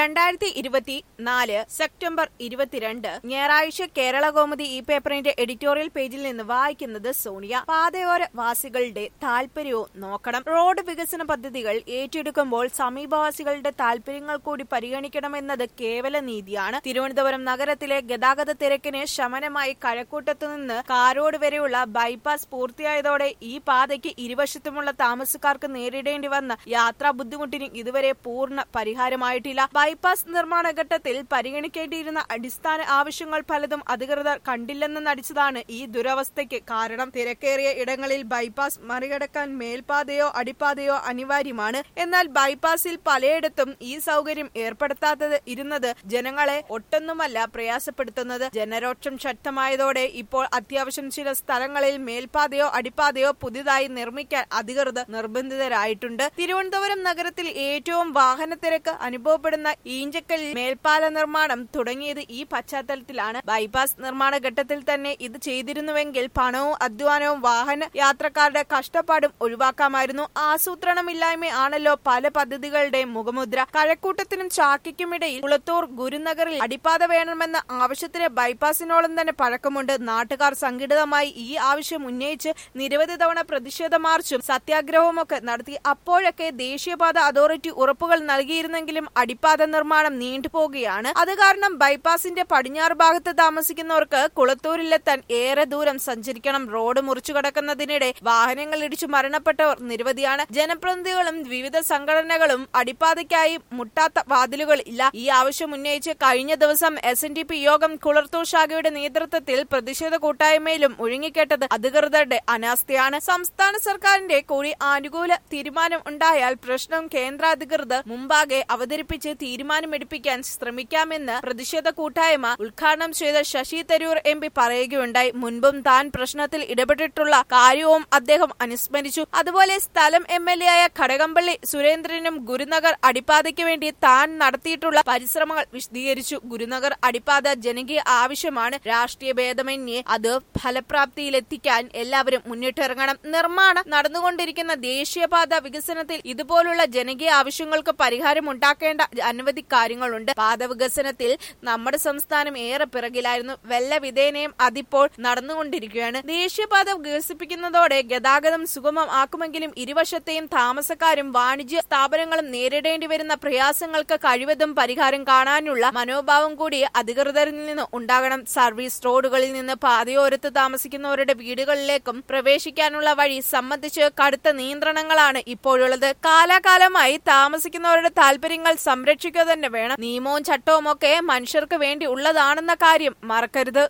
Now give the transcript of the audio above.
രണ്ടായിരത്തി ഇരുപത്തി നാല് സെപ്റ്റംബർ ഇരുപത്തിരണ്ട് ഞായറാഴ്ച കേരള കൗമുദി ഈ പേപ്പറിന്റെ എഡിറ്റോറിയൽ പേജിൽ നിന്ന് വായിക്കുന്നത് സോണിയ പാതയോര വാസികളുടെ താൽപര്യവും നോക്കണം റോഡ് വികസന പദ്ധതികൾ ഏറ്റെടുക്കുമ്പോൾ സമീപവാസികളുടെ താൽപര്യങ്ങൾ കൂടി പരിഗണിക്കണമെന്നത് കേവല നീതിയാണ് തിരുവനന്തപുരം നഗരത്തിലെ ഗതാഗത തിരക്കിന് ശമനമായി കഴക്കൂട്ടത്തു നിന്ന് കാരോട് വരെയുള്ള ബൈപ്പാസ് പൂർത്തിയായതോടെ ഈ പാതയ്ക്ക് ഇരുവശത്തുമുള്ള താമസക്കാർക്ക് നേരിടേണ്ടി വന്ന യാത്രാ ബുദ്ധിമുട്ടിന് ഇതുവരെ പൂർണ്ണ പരിഹാരമായിട്ടില്ല ബൈപ്പാസ് നിർമ്മാണ ഘട്ടത്തിൽ പരിഗണിക്കേണ്ടിയിരുന്ന അടിസ്ഥാന ആവശ്യങ്ങൾ പലതും അധികൃതർ കണ്ടില്ലെന്ന് നടിച്ചതാണ് ഈ ദുരവസ്ഥയ്ക്ക് കാരണം തിരക്കേറിയ ഇടങ്ങളിൽ ബൈപ്പാസ് മറികടക്കാൻ മേൽപാതയോ അടിപ്പാതയോ അനിവാര്യമാണ് എന്നാൽ ബൈപ്പാസിൽ പലയിടത്തും ഈ സൗകര്യം ഏർപ്പെടുത്താത്തത് ഇരുന്നത് ജനങ്ങളെ ഒട്ടൊന്നുമല്ല പ്രയാസപ്പെടുത്തുന്നത് ജനരോക്ഷം ശക്തമായതോടെ ഇപ്പോൾ അത്യാവശ്യം ചില സ്ഥലങ്ങളിൽ മേൽപാതയോ അടിപ്പാതയോ പുതിയതായി നിർമ്മിക്കാൻ അധികൃതർ നിർബന്ധിതരായിട്ടുണ്ട് തിരുവനന്തപുരം നഗരത്തിൽ ഏറ്റവും വാഹനത്തിരക്ക് അനുഭവപ്പെടുന്ന ഈഞ്ചക്കലിൽ മേൽപ്പാല നിർമ്മാണം തുടങ്ങിയത് ഈ പശ്ചാത്തലത്തിലാണ് ബൈപ്പാസ് നിർമ്മാണ ഘട്ടത്തിൽ തന്നെ ഇത് ചെയ്തിരുന്നുവെങ്കിൽ പണവും അധ്വാനവും വാഹന യാത്രക്കാരുടെ കഷ്ടപ്പാടും ഒഴിവാക്കാമായിരുന്നു ആസൂത്രണമില്ലായ്മ ആണല്ലോ പല പദ്ധതികളുടെയും മുഖമുദ്ര കഴക്കൂട്ടത്തിനും ചാക്കിക്കുമിടയിൽ കുളത്തൂർ ഗുരുനഗറിൽ അടിപ്പാത വേണമെന്ന ആവശ്യത്തിന് ബൈപ്പാസിനോളം തന്നെ പഴക്കമുണ്ട് നാട്ടുകാർ സംഘടിതമായി ഈ ആവശ്യം ഉന്നയിച്ച് നിരവധി തവണ പ്രതിഷേധ മാർച്ചും സത്യാഗ്രഹവുമൊക്കെ നടത്തി അപ്പോഴൊക്കെ ദേശീയപാത അതോറിറ്റി ഉറപ്പുകൾ നൽകിയിരുന്നെങ്കിലും അടിപ്പാത നിർമ്മാണം നീണ്ടുപോകുകയാണ് അത് കാരണം ബൈപ്പാസിന്റെ പടിഞ്ഞാറ് ഭാഗത്ത് താമസിക്കുന്നവർക്ക് കുളത്തൂരിലെത്താൻ ഏറെ ദൂരം സഞ്ചരിക്കണം റോഡ് മുറിച്ചു കടക്കുന്നതിനിടെ വാഹനങ്ങൾ ഇടിച്ചു മരണപ്പെട്ടവർ നിരവധിയാണ് ജനപ്രതിനിധികളും വിവിധ സംഘടനകളും അടിപ്പാതയ്ക്കായി മുട്ടാത്ത വാതിലുകൾ ഇല്ല ഈ ആവശ്യം ഉന്നയിച്ച് കഴിഞ്ഞ ദിവസം എസ് എൻ ഡി പി യോഗം കുളത്തൂർ ശാഖയുടെ നേതൃത്വത്തിൽ പ്രതിഷേധ കൂട്ടായ്മയിലും ഒഴുങ്ങിക്കേട്ടത് അധികൃതരുടെ അനാസ്ഥയാണ് സംസ്ഥാന സർക്കാരിന്റെ കൂടി അനുകൂല തീരുമാനം ഉണ്ടായാൽ പ്രശ്നം കേന്ദ്ര അധികൃതർ മുമ്പാകെ അവതരിപ്പിച്ച് തീരുമാനമെടുപ്പിക്കാൻ ശ്രമിക്കാമെന്ന് പ്രതിഷേധ കൂട്ടായ്മ ഉദ്ഘാടനം ചെയ്ത ശശി തരൂർ എം പി പറയുകയുണ്ടായി മുൻപും താൻ പ്രശ്നത്തിൽ ഇടപെട്ടിട്ടുള്ള കാര്യവും അദ്ദേഹം അനുസ്മരിച്ചു അതുപോലെ സ്ഥലം എം എൽ എ ആയ ഘടകംപള്ളി സുരേന്ദ്രനും ഗുരുനഗർ അടിപ്പാതയ്ക്ക് വേണ്ടി താൻ നടത്തിയിട്ടുള്ള പരിശ്രമങ്ങൾ വിശദീകരിച്ചു ഗുരുനഗർ അടിപ്പാത ജനകീയ ആവശ്യമാണ് രാഷ്ട്രീയ ഭേദമന്യേ അത് ഫലപ്രാപ്തിയിലെത്തിക്കാൻ എല്ലാവരും മുന്നിട്ടിറങ്ങണം നിർമ്മാണം നടന്നുകൊണ്ടിരിക്കുന്ന ദേശീയപാത വികസനത്തിൽ ഇതുപോലുള്ള ജനകീയ ആവശ്യങ്ങൾക്ക് പരിഹാരം ഉണ്ടാക്കേണ്ട അനവധി കാര്യങ്ങളുണ്ട് പാത വികസനത്തിൽ നമ്മുടെ സംസ്ഥാനം ഏറെ പിറകിലായിരുന്നു വെല്ല വിധേനയും അതിപ്പോൾ നടന്നുകൊണ്ടിരിക്കുകയാണ് ദേശീയപാത വികസിപ്പിക്കുന്നതോടെ ഗതാഗതം സുഗമം ആക്കുമെങ്കിലും ഇരുവശത്തെയും താമസക്കാരും വാണിജ്യ സ്ഥാപനങ്ങളും നേരിടേണ്ടി വരുന്ന പ്രയാസങ്ങൾക്ക് കഴിവതും പരിഹാരം കാണാനുള്ള മനോഭാവം കൂടി അധികൃതരിൽ നിന്ന് ഉണ്ടാകണം സർവീസ് റോഡുകളിൽ നിന്ന് പാതയോരത്ത് താമസിക്കുന്നവരുടെ വീടുകളിലേക്കും പ്രവേശിക്കാനുള്ള വഴി സംബന്ധിച്ച് കടുത്ത നിയന്ത്രണങ്ങളാണ് ഇപ്പോഴുള്ളത് കാലാകാലമായി താമസിക്കുന്നവരുടെ താല്പര്യങ്ങൾ സംരക്ഷിക്കുക തന്നെ വേണം നിയമവും ചട്ടവും ഒക്കെ മനുഷ്യർക്ക് വേണ്ടി ഉള്ളതാണെന്ന കാര്യം മറക്കരുത്